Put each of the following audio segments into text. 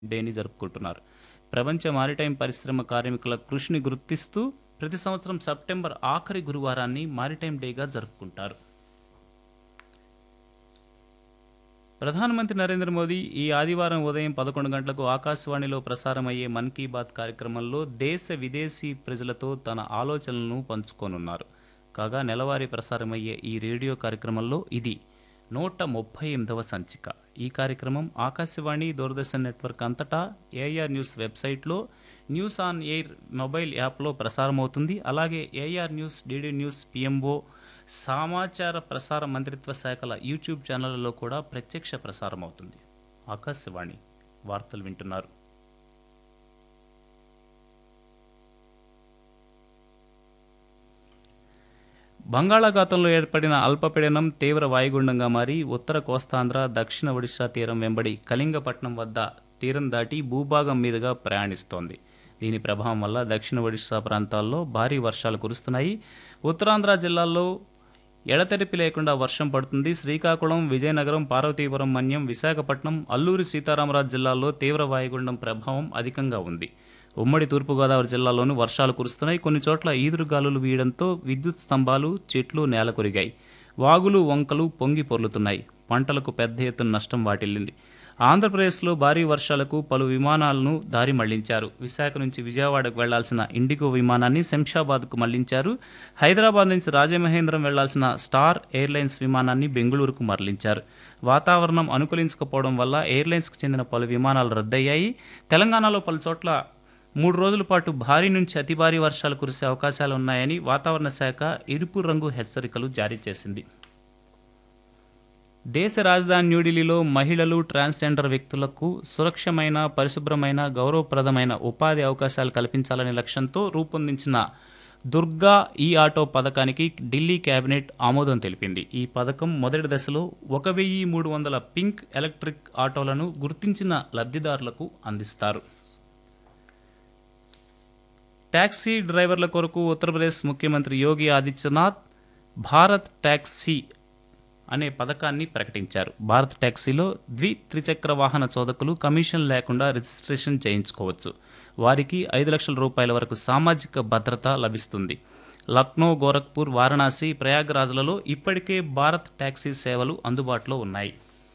డేని జరుపుకుంటున్నారు ప్రపంచ మారిటైమ్ పరిశ్రమ కార్మికుల కృషిని గుర్తిస్తూ ప్రతి సంవత్సరం సెప్టెంబర్ ఆఖరి గురువారాన్ని మారిటైమ్ డేగా జరుపుకుంటారు ప్రధానమంత్రి నరేంద్ర మోదీ ఈ ఆదివారం ఉదయం పదకొండు గంటలకు ఆకాశవాణిలో ప్రసారమయ్యే మన్ కీ బాత్ కార్యక్రమంలో దేశ విదేశీ ప్రజలతో తన ఆలోచనలను పంచుకోనున్నారు కాగా నెలవారీ ప్రసారమయ్యే ఈ రేడియో కార్యక్రమంలో ఇది నూట ముప్పై ఎనిమిదవ సంచిక ఈ కార్యక్రమం ఆకాశవాణి దూరదర్శన్ నెట్వర్క్ అంతటా ఏఆర్ న్యూస్ వెబ్సైట్లో న్యూస్ ఆన్ ఎయిర్ మొబైల్ యాప్లో ప్రసారమవుతుంది అలాగే AIR news DD news PMO సమాచార ప్రసార మంత్రిత్వ శాఖల యూట్యూబ్ ఛానళ్లలో కూడా ప్రత్యక్ష ప్రసారం అవుతుంది ఆకాశవాణి వార్తలు వింటున్నారు బంగాళాఖాతంలో ఏర్పడిన అల్పపీడనం తీవ్ర వాయుగుండంగా మారి ఉత్తర కోస్తాంధ్ర దక్షిణ ఒడిశా తీరం వెంబడి కళింగపట్నం వద్ద తీరం దాటి భూభాగం మీదుగా ప్రయాణిస్తోంది దీని ప్రభావం వల్ల దక్షిణ ఒడిశా ప్రాంతాల్లో భారీ వర్షాలు కురుస్తున్నాయి ఉత్తరాంధ్ర జిల్లాల్లో ఎడతెరిపి లేకుండా వర్షం పడుతుంది శ్రీకాకుళం విజయనగరం పార్వతీపురం మన్యం విశాఖపట్నం అల్లూరి సీతారామరాజు జిల్లాల్లో తీవ్ర వాయుగుండం ప్రభావం అధికంగా ఉంది ఉమ్మడి తూర్పుగోదావరి జిల్లాలోనూ వర్షాలు కురుస్తున్నాయి కొన్ని చోట్ల ఈదురుగాలులు వీయడంతో విద్యుత్ స్తంభాలు చెట్లు నేల కొరిగాయి వాగులు వంకలు పొంగి పొర్లుతున్నాయి పంటలకు పెద్ద ఎత్తున నష్టం వాటిల్లింది ఆంధ్రప్రదేశ్లో భారీ వర్షాలకు పలు విమానాలను దారి మళ్లించారు విశాఖ నుంచి విజయవాడకు వెళ్లాల్సిన ఇండిగో విమానాన్ని శంషాబాద్కు మళ్లించారు హైదరాబాద్ నుంచి రాజమహేంద్రం వెళ్లాల్సిన స్టార్ ఎయిర్లైన్స్ విమానాన్ని బెంగళూరుకు మరలించారు వాతావరణం అనుకూలించకపోవడం వల్ల ఎయిర్లైన్స్కు చెందిన పలు విమానాలు రద్దయ్యాయి తెలంగాణలో పలు చోట్ల మూడు రోజుల పాటు భారీ నుంచి అతి భారీ వర్షాలు కురిసే అవకాశాలు ఉన్నాయని వాతావరణ శాఖ ఎరుపు రంగు హెచ్చరికలు జారీ చేసింది దేశ రాజధాని న్యూఢిల్లీలో మహిళలు ట్రాన్స్జెండర్ వ్యక్తులకు సురక్షమైన పరిశుభ్రమైన గౌరవప్రదమైన ఉపాధి అవకాశాలు కల్పించాలనే లక్ష్యంతో రూపొందించిన దుర్గా ఈ ఆటో పథకానికి ఢిల్లీ కేబినెట్ ఆమోదం తెలిపింది ఈ పథకం మొదటి దశలో ఒక వెయ్యి మూడు వందల పింక్ ఎలక్ట్రిక్ ఆటోలను గుర్తించిన లబ్ధిదారులకు అందిస్తారు ట్యాక్సీ డ్రైవర్ల కొరకు ఉత్తరప్రదేశ్ ముఖ్యమంత్రి యోగి ఆదిత్యనాథ్ భారత్ ట్యాక్సీ అనే పథకాన్ని ప్రకటించారు భారత్ ట్యాక్సీలో ద్వి త్రిచక్ర వాహన చోదకులు కమిషన్ లేకుండా రిజిస్ట్రేషన్ చేయించుకోవచ్చు వారికి ఐదు లక్షల రూపాయల వరకు సామాజిక భద్రత లభిస్తుంది లక్నో గోరఖ్పూర్ వారణాసి ప్రయాగ్రాజ్లలో ఇప్పటికే భారత్ ట్యాక్సీ సేవలు అందుబాటులో ఉన్నాయి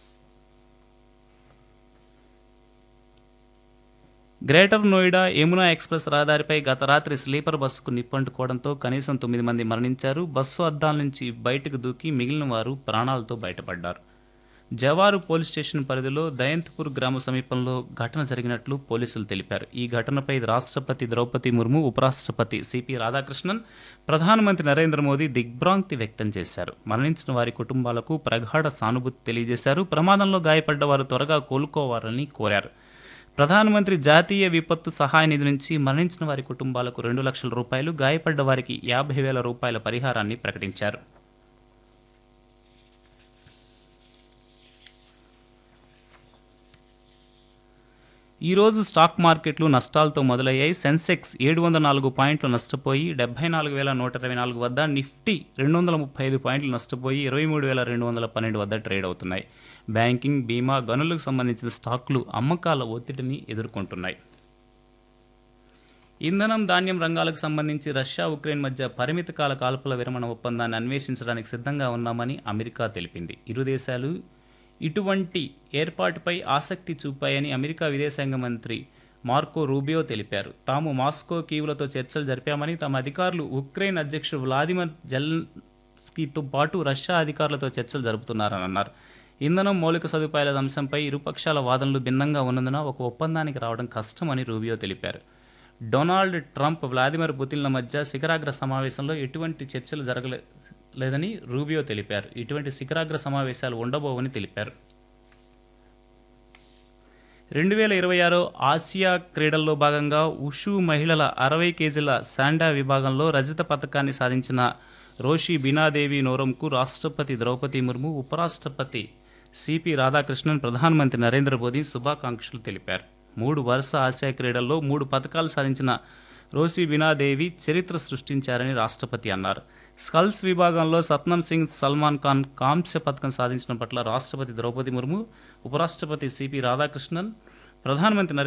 గ్రేటర్ నోయిడా యమునా ఎక్స్ప్రెస్ రహదారిపై గత రాత్రి స్లీపర్ బస్సుకు నిప్పంటుకోవడంతో కనీసం తొమ్మిది మంది మరణించారు బస్సు అద్దాల నుంచి బయటకు దూకి మిగిలిన వారు ప్రాణాలతో బయటపడ్డారు జవారు పోలీస్ స్టేషన్ పరిధిలో దయంత్పూర్ గ్రామ సమీపంలో ఘటన జరిగినట్లు పోలీసులు తెలిపారు ఈ ఘటనపై రాష్ట్రపతి ద్రౌపది ముర్ము ఉపరాష్ట్రపతి సిపి రాధాకృష్ణన్ ప్రధానమంత్రి నరేంద్ర మోదీ దిగ్భ్రాంతి వ్యక్తం చేశారు మరణించిన వారి కుటుంబాలకు ప్రగాఢ సానుభూతి తెలియజేశారు ప్రమాదంలో గాయపడ్డ వారు త్వరగా కోలుకోవాలని కోరారు ప్రధానమంత్రి జాతీయ విపత్తు సహాయ నిధి నుంచి మరణించిన వారి కుటుంబాలకు రెండు లక్షల రూపాయలు గాయపడ్డ వారికి యాభై వేల రూపాయల పరిహారాన్ని ప్రకటించారు ఈరోజు స్టాక్ మార్కెట్లు నష్టాలతో మొదలయ్యాయి సెన్సెక్స్ ఏడు వందల నాలుగు పాయింట్లు నష్టపోయి డెబ్బై నాలుగు వేల నూట ఇరవై నాలుగు వద్ద నిఫ్టీ రెండు వందల ముప్పై ఐదు పాయింట్లు నష్టపోయి ఇరవై మూడు వేల రెండు వందల పన్నెండు వద్ద ట్రేడ్ అవుతున్నాయి బ్యాంకింగ్ బీమా గనులకు సంబంధించిన స్టాక్లు అమ్మకాల ఒత్తిడిని ఎదుర్కొంటున్నాయి ఇంధనం ధాన్యం రంగాలకు సంబంధించి రష్యా ఉక్రెయిన్ మధ్య పరిమిత కాల కాల్పుల విరమణ ఒప్పందాన్ని అన్వేషించడానికి సిద్ధంగా ఉన్నామని అమెరికా తెలిపింది ఇరు దేశాలు ఇటువంటి ఏర్పాటుపై ఆసక్తి చూపాయని అమెరికా విదేశాంగ మంత్రి మార్కో రూబియో తెలిపారు తాము మాస్కో కీవులతో చర్చలు జరిపామని తమ అధికారులు ఉక్రెయిన్ అధ్యక్షుడు వ్లాదిమిర్ జెల్స్కీతో పాటు రష్యా అధికారులతో చర్చలు జరుపుతున్నారని అన్నారు ఇంధనం మౌలిక సదుపాయాల అంశంపై ఇరుపక్షాల వాదనలు భిన్నంగా ఉన్నందున ఒక ఒప్పందానికి రావడం కష్టమని రూబియో తెలిపారు డొనాల్డ్ ట్రంప్ వ్లాదిమిర్ పుతిన్ల మధ్య శిఖరాగ్ర సమావేశంలో ఎటువంటి చర్చలు జరగలేదని రూబియో తెలిపారు ఇటువంటి శిఖరాగ్ర సమావేశాలు ఉండబోవని తెలిపారు రెండు వేల ఇరవై ఆరు ఆసియా క్రీడల్లో భాగంగా ఉషు మహిళల అరవై కేజీల శాండా విభాగంలో రజత పథకాన్ని సాధించిన రోషి బీనాదేవి నోరంకు రాష్ట్రపతి ద్రౌపది ముర్ము ఉపరాష్ట్రపతి సిపి రాధాకృష్ణన్ ప్రధానమంత్రి నరేంద్ర మోదీ శుభాకాంక్షలు తెలిపారు మూడు వరుస ఆసియా క్రీడల్లో మూడు పథకాలు సాధించిన రోసి బీనాదేవి చరిత్ర సృష్టించారని రాష్ట్రపతి అన్నారు స్కల్స్ విభాగంలో సత్నం సింగ్ సల్మాన్ ఖాన్ కాంస్య పథకం సాధించిన పట్ల రాష్ట్రపతి ద్రౌపది ముర్ము ఉపరాష్ట్రపతి సిపి రాధాకృష్ణన్ ప్రధానమంత్రి నరేంద్ర